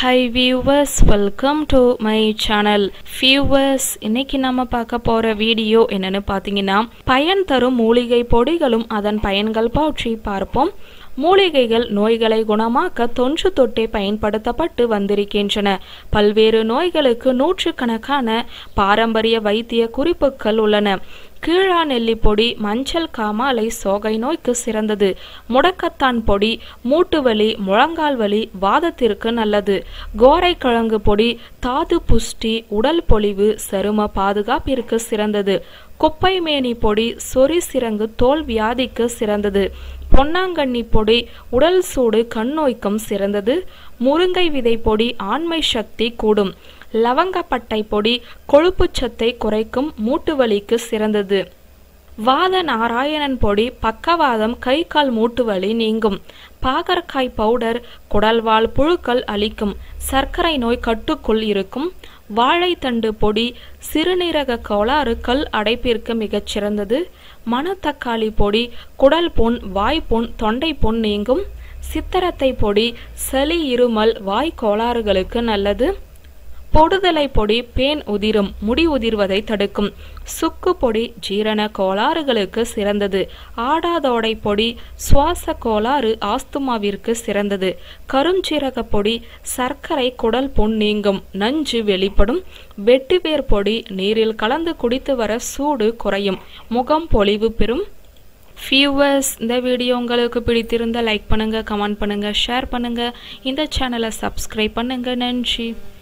hi viewers welcome to my channel viewers இன்னைக்கு நம்ம பார்க்க போற வீடியோ என்னன்னு பார்த்தீங்கன்னா பயன் தரும் மூலிகை பொடிகளும் அதன் பயன்கள் பற்றி பார்ப்போம் மூலிகைகள் நோய்களை குணமாக்க தொன்று தொட்டே பயன்படுத்தப்பட்டு வந்திருக்கின்றன பல்வேறு நோய்களுக்கு நூற்றுக்கணக்கான பாரம்பரிய வைத்திய குறிப்புகள் உள்ளன கீழா நெல்லி பொடி மஞ்சள் காமாலை சோகை நோய்க்கு சிறந்தது முடக்கத்தான் பொடி மூட்டு வலி முழங்கால் வலி வாதத்திற்கு நல்லது கோரைக்கிழங்கு பொடி தாது புஷ்டி உடல் பொலிவு சரும பாதுகாப்பிற்கு சிறந்தது குப்பை மேனி பொடி சொறி சிறங்கு தோல் வியாதிக்கு சிறந்தது பொன்னாங்கண்ணி பொடி உடல் சூடு கண் நோய்க்கும் சிறந்தது முருங்கை விதை பொடி ஆண்மை சக்தி கூடும் லவங்கப்பட்டை பொடி கொழுப்புச் சத்தை குறைக்கும் மூட்டு வலிக்கு சிறந்தது வாத நாராயணன் பொடி பக்கவாதம் கை கால் மூட்டு வலி நீங்கும் பாகற்காய் பவுடர் குடல்வால் புழுக்கள் அளிக்கும் சர்க்கரை நோய் கட்டுக்குள் இருக்கும் வாழைத்தண்டு பொடி சிறுநீரக கோளாறு கல் அடைப்பிற்கு மிகச் சிறந்தது மணத்தக்காளி பொடி குடல் புண் வாய்ப்புண் தொண்டை புண் நீங்கும் சித்தரத்தை பொடி சளி இருமல் வாய் கோளாறுகளுக்கு நல்லது பொடுதலை பொடி பேன் உதிரும் முடி உதிர்வதை தடுக்கும் சுக்கு பொடி ஜீரண கோளாறுகளுக்கு சிறந்தது ஆடாதோடை பொடி சுவாச கோளாறு ஆஸ்துமாவிற்கு சிறந்தது கருஞ்சீரக பொடி சர்க்கரை குடல் புண் நீங்கும் நஞ்சு வெளிப்படும் வெட்டிவேர் பொடி நீரில் கலந்து குடித்து வர சூடு குறையும் முகம் பொலிவு பெறும் வியூவர்ஸ் இந்த வீடியோ உங்களுக்கு பிடித்திருந்தால் லைக் பண்ணுங்க கமெண்ட் பண்ணுங்க ஷேர் பண்ணுங்க இந்த சேனலை சப்ஸ்கிரைப் பண்ணுங்க நன்றி